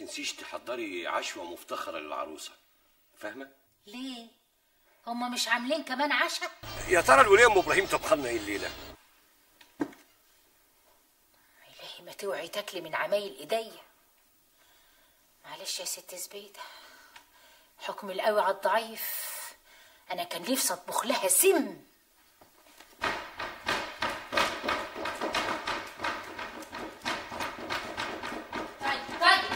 تنسيش تحضري عشوة مفتخرة للعروسة فاهمة؟ ليه هما مش عاملين كمان عشاء يا ترى الولية ام ابراهيم طبخلنا ايه الليلة؟ إلهي ما توعي تاكلي من عمايل ايديا معلش يا ست زبيدة حكم القوي على الضعيف انا كان نفسي اطبخ لها سم طيب طيب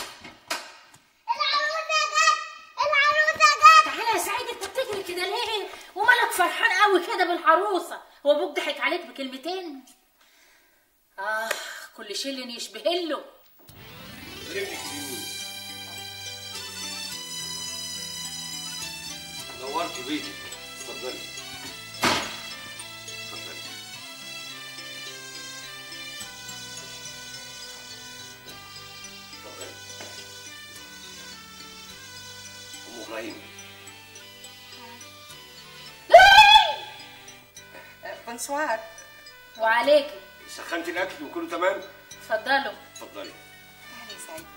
العروسة جت العروسة جت تعالى يا سعيد انت بتجري كده ليه ومالك فرحان قوي كده بالعروسه هو ابوك ضحك عليك بكلمتين اه كل شيء يشبه له رجلك اليمين نورتي بيتك اتفضلي اتفضلي اتفضلي ام ابراهيم بونسوار وعليكي سخنتي الاكل وكله تمام اتفضلوا اتفضلي تعالي يا سعيد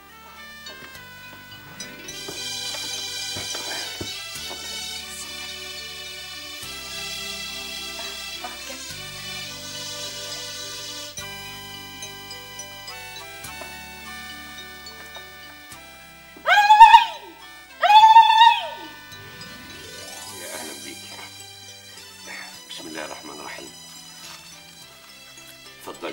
يا اهلا بيك بسم الله الرحمن الرحيم اتفضلي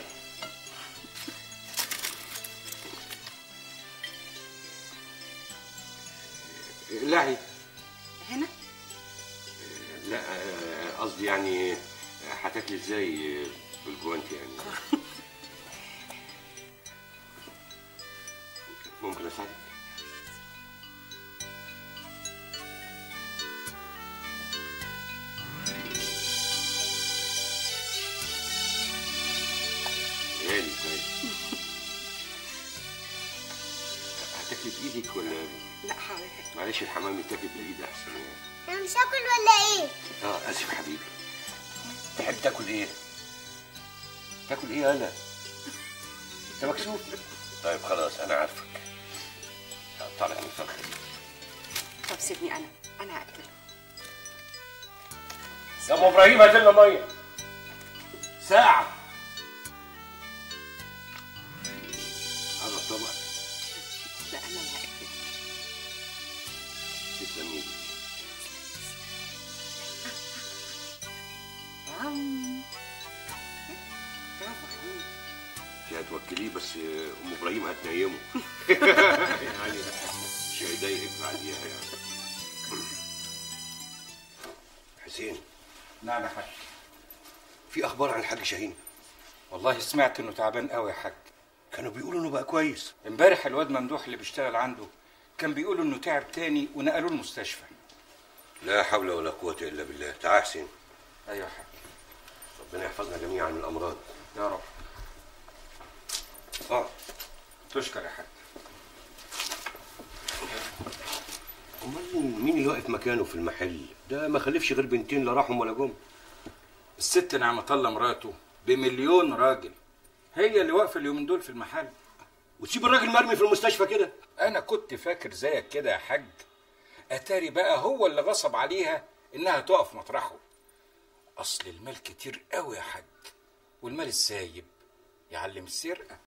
لعي هنا لا آه، قصدي يعني آه، هتاكلي ازاي آه، بالجوانتي يعني ممكن اساعدك غالي كويس هتاكلي بايدك ولا لا حاضر معلش الحمام يتاكل بالايد احسن يعني انا مش هاكل ولا ايه اه اسف حبيبي تحب تاكل ايه تاكل ايه انا انت مكسوف طيب خلاص انا عارفك طالع من الفرخه دي طب سيبني انا انا هاكل يا ام ابراهيم هات لنا ميه ساعه هذا الطبق لا انا اللي هاكل تسلم ايدك برافو عليك انت هتوكليه بس ام ابراهيم هتنيمه يعني مش هيضايقك بعديها يعني حسين نعم يا حاج في اخبار عن الحاج شاهين والله سمعت انه تعبان قوي يا حاج كانوا بيقولوا انه بقى كويس امبارح الواد ممدوح اللي بيشتغل عنده كان بيقول انه تعب تاني ونقلوه المستشفى لا حول ولا قوة إلا بالله تعال حسين ايوه يا حاج ربنا يحفظنا جميعا من الأمراض يا رب اه تشكر يا حاج أمال مين اللي واقف مكانه في المحل ده ما خلفش غير بنتين لا راحهم ولا جم الست نعمة الله مراته بمليون راجل هي اللي واقفه اليومين دول في المحل وتسيب الراجل مرمي في المستشفى كده انا كنت فاكر زيك كده يا حاج اتاري بقى هو اللي غصب عليها انها تقف مطرحه اصل المال كتير قوي يا حاج والمال السايب يعلم السرقه